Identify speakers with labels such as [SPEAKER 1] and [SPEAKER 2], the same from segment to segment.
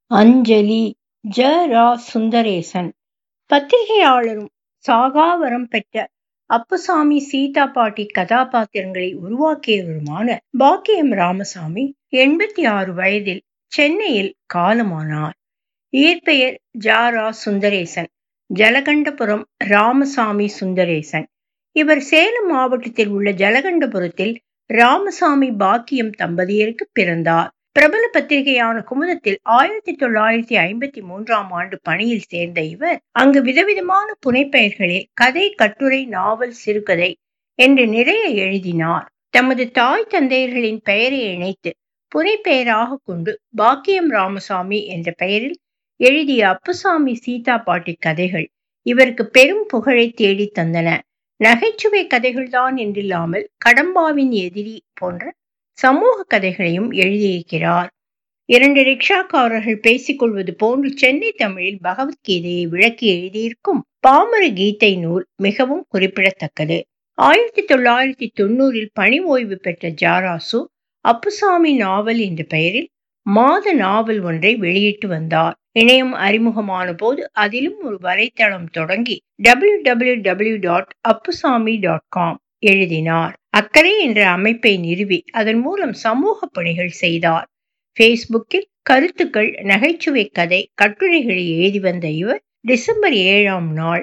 [SPEAKER 1] அஞ்சலி ஜ ரா சுந்தரேசன் பத்திரிகையாளரும் சாகாவரம் பெற்ற அப்புசாமி சீதா பாட்டி கதாபாத்திரங்களை உருவாக்கியவருமான பாக்கியம் ராமசாமி எண்பத்தி ஆறு வயதில் சென்னையில் காலமானார் இயற்பெயர் ஜ ரா சுந்தரேசன் ஜலகண்டபுரம் ராமசாமி சுந்தரேசன் இவர் சேலம் மாவட்டத்தில் உள்ள ஜலகண்டபுரத்தில் ராமசாமி பாக்கியம் தம்பதியருக்கு பிறந்தார் பிரபல பத்திரிகையான குமுதத்தில் ஆயிரத்தி தொள்ளாயிரத்தி ஐம்பத்தி மூன்றாம் ஆண்டு பணியில் சேர்ந்த இவர் அங்கு விதவிதமான புனைப்பெயர்களில் கதை கட்டுரை நாவல் சிறுகதை என்று நிறைய எழுதினார் தமது தாய் தந்தையர்களின் பெயரை இணைத்து புனைப்பெயராக கொண்டு பாக்கியம் ராமசாமி என்ற பெயரில் எழுதிய அப்புசாமி சீதா பாட்டி கதைகள் இவருக்கு பெரும் புகழை தேடி தந்தன நகைச்சுவை கதைகள்தான் என்றில்லாமல் கடம்பாவின் எதிரி போன்ற சமூக கதைகளையும் எழுதியிருக்கிறார் இரண்டு ரிக்ஷாக்காரர்கள் பேசிக்கொள்வது போன்று சென்னை தமிழில் பகவத்கீதையை விளக்கி எழுதியிருக்கும் பாமர கீதை நூல் மிகவும் குறிப்பிடத்தக்கது ஆயிரத்தி தொள்ளாயிரத்தி தொண்ணூறில் பணி ஓய்வு பெற்ற ஜாராசு அப்புசாமி நாவல் என்ற பெயரில் மாத நாவல் ஒன்றை வெளியிட்டு வந்தார் இணையம் அறிமுகமான போது அதிலும் ஒரு வலைத்தளம் தொடங்கி W W W dot Appusamy dot com எழுதினார் அக்கறை என்ற அமைப்பை நிறுவி அதன் மூலம் சமூக பணிகள் செய்தார் ஃபேஸ்புக்கில் கருத்துக்கள் நகைச்சுவை கதை கட்டுரைகளை எழுதி வந்த இவர் டிசம்பர் ஏழாம் நாள்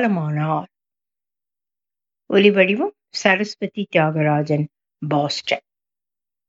[SPEAKER 1] காலமானார் ஒலிவடிவம் சரஸ்வதி தியாகராஜன் பாஸ்டன்